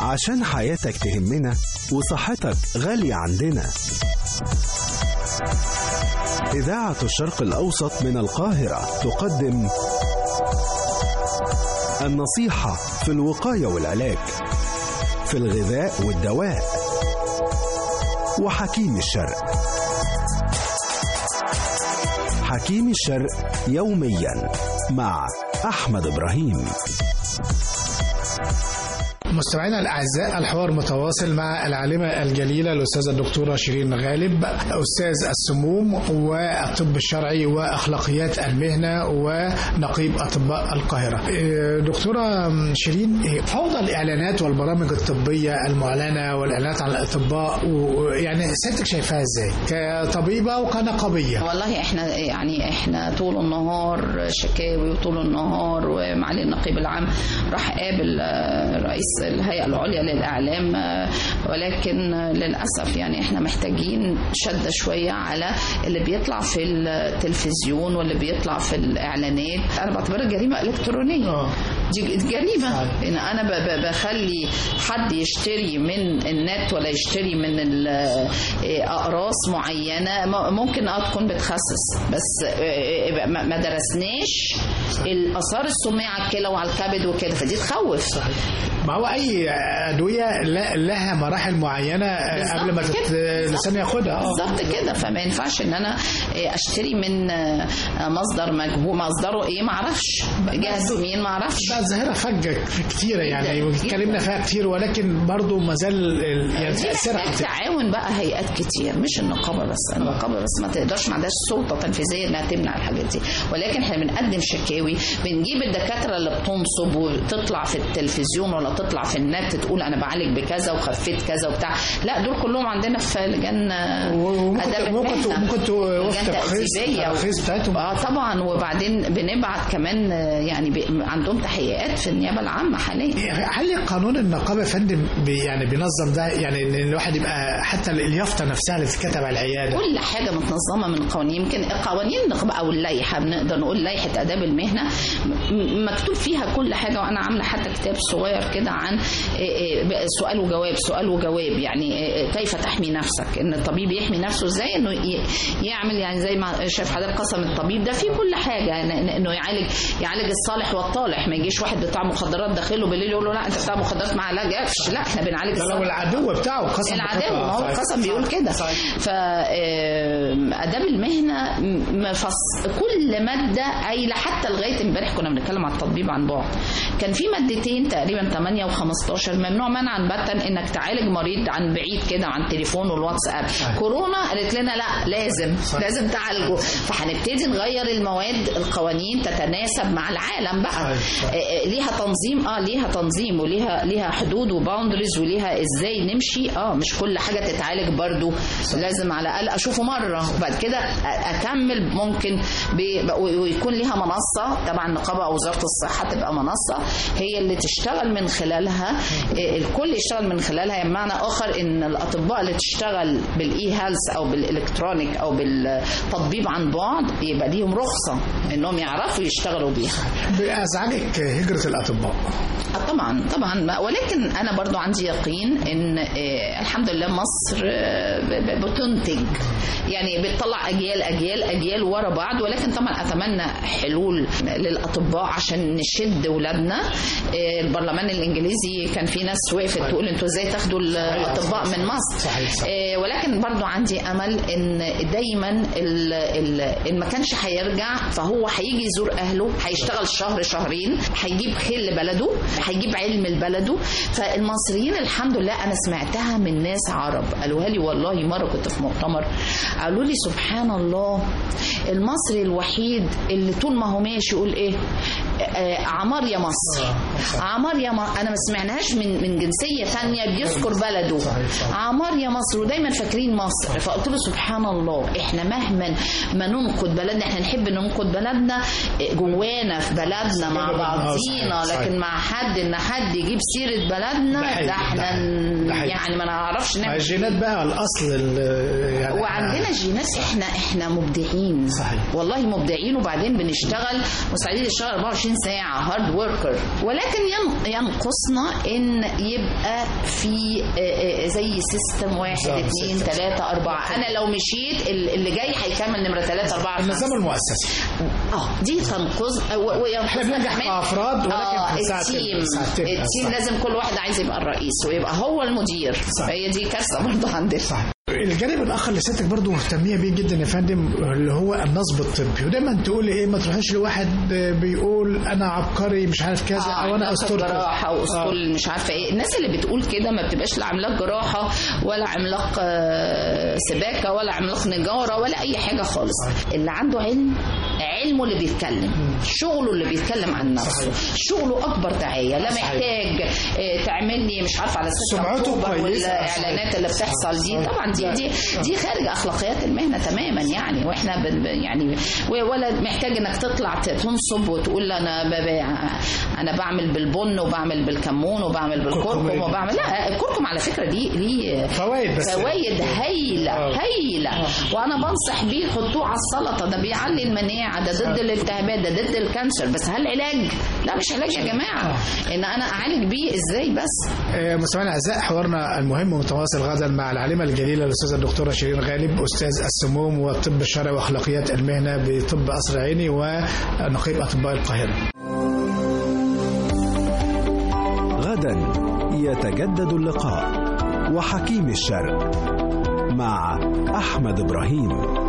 عشان حياتك تهمنا وصحتك غالية عندنا إذاعة الشرق الأوسط من القاهرة تقدم النصيحة في الوقاية والعلاج في الغذاء والدواء وحكيم الشرق حكيم الشرق يوميا مع أحمد إبراهيم مستمعينا الاعزاء الحوار متواصل مع العالمه الجليله الاستاذه الدكتوره شيرين غالب استاذ السموم والطب الشرعي واخلاقيات المهنه ونقيب اطباء القاهره. دكتوره شيرين فوضى الاعلانات والبرامج الطبيه المعلنه والاعلانات عن الاطباء يعني سيادتك شايفاها ازاي؟ كطبيبه وكنقابيه. والله احنا يعني احنا طول النهار شكاوي وطول النهار ومعالي النقيب العام راح قابل رئيس الهيئة العليا للإعلام ولكن للأسف يعني احنا محتاجين شدة شوية على اللي بيطلع في التلفزيون واللي بيطلع في الإعلانات أنا بعتبرها جريمة إلكترونية دي جريمة إن أنا بخلي حد يشتري من النت ولا يشتري من أقراص معينة ممكن اه تكون بتخسس بس ما درسناش الآثار السمية على الكلى وعلى الكبد وكده فدي تخوف صحيح. ما هو اي ادويه لها مراحل معينه قبل ما الانسان ياخدها بالظبط كده فما ينفعش ان انا اشتري من مصدر مجهول مصدره ايه ما اعرفش جهه مين ما اعرفش بقى ظاهره فجه كتيره يعني اتكلمنا فيها كتير ولكن برضه ما زال يعني تاثيرها تعاون بقى هيئات كتير مش النقابه بس النقابه بس ما تقدرش ما عندهاش سلطه تنفيذيه انها تمنع الحاجات دي ولكن احنا بنقدم شكاوي بنجيب الدكاتره اللي بتنصب وتطلع في التلفزيون ولا تطلع في النت تقول انا بعالج بكذا وخفيت كذا وبتاع لا دول كلهم عندنا في لجان اداب ممكن ممكن توقف الترخيص بتاعتهم اه طبعا وبعدين بنبعت كمان يعني عندهم تحقيقات في النيابه العامه حاليا هل قانون النقابه يا فندم يعني بينظم ده يعني ان الواحد يبقى حتى اليافطه نفسها اللي تتكتب على العياده كل حاجه متنظمه من القوانين يمكن قوانين النقابه او اللائحه بنقدر نقول لائحه اداب المهنه مكتوب فيها كل حاجه وانا عامله حتى كتاب صغير كده عن سؤال وجواب سؤال وجواب يعني كيف تحمي نفسك ان الطبيب يحمي نفسه ازاي انه يعمل يعني زي ما شاف حضرتك قسم الطبيب ده في كل حاجه انه يعالج يعالج الصالح والطالح ما يجيش واحد بتاع مخدرات داخله بالليل يقول له لا انت بتاع مخدرات ما عالجكش لا احنا بنعالج الصالح لو العدو بتاعه قسم العدو ما هو القسم بيقول كده ف اداب المهنه مفص كل ماده قايله حتى لغايه امبارح كنا بنتكلم عن التطبيب عن بعد كان في مادتين تقريبا 8 و15 ممنوع منعا باتا انك تعالج مريض عن بعيد كده عن تليفون والواتساب كورونا قالت لنا لا لازم صحيح. لازم تعالجه فهنبتدي نغير المواد القوانين تتناسب مع العالم بقى صحيح. صحيح. ليها تنظيم اه ليها تنظيم وليها ليها حدود وباوندريز وليها ازاي نمشي اه مش كل حاجه تتعالج برضو صحيح. لازم على الاقل اشوفه مره وبعد كده اكمل ممكن ويكون ليها منصه تبع النقابه او وزاره الصحه تبقى منصه هي اللي تشتغل من خلالها الكل يشتغل من خلالها بمعنى اخر ان الاطباء اللي تشتغل بالاي هيلث او بالالكترونيك او بالتطبيب عن بعد يبقى ليهم رخصه انهم يعرفوا يشتغلوا بيها ازعجك هجره الاطباء طبعا طبعا ولكن انا برضو عندي يقين ان الحمد لله مصر بتنتج يعني بتطلع اجيال اجيال اجيال ورا بعض ولكن طبعا اتمنى حلول للاطباء عشان نشد ولادنا البرلمان الانجليزي كان في ناس وقفت تقول انتوا ازاي تاخدوا الاطباء من مصر صحيح صحيح. ولكن برضو عندي امل ان دايما ان ما كانش هيرجع فهو هيجي يزور اهله هيشتغل شهر شهرين هيجيب خير لبلده هيجيب علم لبلده فالمصريين الحمد لله انا سمعتها من ناس عرب قالوها لي والله مره كنت في مؤتمر قالوا لي سبحان الله المصري الوحيد اللي طول ما هو ماشي يقول ايه عمار يا مصر عمار يا مصر انا ما سمعناهاش من من جنسيه ثانيه بيذكر بلده عمار يا مصر ودايما فاكرين مصر فقلت له سبحان الله احنا مهما ما ننقد بلدنا احنا نحب ننقد بلدنا جوانا في بلدنا مع بعضينا لكن مع حد ان حد يجيب سيره بلدنا ده احنا يعني ما نعرفش نعمل الجينات بقى الاصل يعني وعندنا جينات احنا احنا مبدعين صحيح والله مبدعين وبعدين بنشتغل مستعدين نشتغل 24 24 ساعه هارد وركر ولكن ين- ينقصنا ان يبقى في آه، آه، زي سيستم واحد بالظبط، اثنين سيستم. ثلاثه اربعه انا لو مشيت ال- اللي جاي هيكمل نمره ثلاثه اربعه خمسة. النظام المؤسسي اه دي تنقذ احنا بننجح كأفراد ولكن اه بنساعد- التيم بنساعد التيم. التيم صح. لازم كل واحد عايز يبقى الرئيس ويبقى هو المدير صح. فهي دي كارثه برضه عندنا صح الجانب الاخر اللي سيادتك برضه مهتميه بيه جدا يا فندم اللي هو النصب الطبي ودايما تقول ايه ما تروحيش لواحد بيقول انا عبقري مش عارف كذا اه او انا عملاق اسطورة كذا. جراحه واسطول مش عارفه ايه الناس اللي بتقول كده ما بتبقاش لا عملاق جراحه ولا عملاق آه، سباكه ولا عملاق نجاره ولا اي حاجه خالص اللي عنده علم علمه اللي بيتكلم شغله اللي بيتكلم عن نفسه شغله اكبر دعايه لا محتاج آه، تعمل لي مش عارفه على 6 سمعته اكتوبر كويسة. والاعلانات اللي بتحصل دي طبعا دي دي دي خارج اخلاقيات المهنه تماما يعني واحنا بن يعني و- ولا محتاج انك تطلع ت- تنصب وتقول انا ببيع انا بعمل بالبن وبعمل بالكمون وبعمل بالكركم كركم. وبعمل لا الكركم على فكره ليه ليه فوائد بس فوائد هايله آه. هايله وانا بنصح بيه حطوه على السلطه ده بيعلي المناعه ده ضد الالتهابات ده ضد الكانسر بس هل علاج؟ لا مش علاج يا جماعه ان انا اعالج بيه ازاي بس آه، مستمعينا الاعزاء حوارنا المهم ومتواصل غدا مع العالمه الجليله الاستاذه الدكتوره شيرين غالب استاذ السموم والطب الشرعي واخلاقيات المهنه بطب قصر عيني ونقيب اطباء القاهره غدا يتجدد اللقاء وحكيم الشرق مع أحمد إبراهيم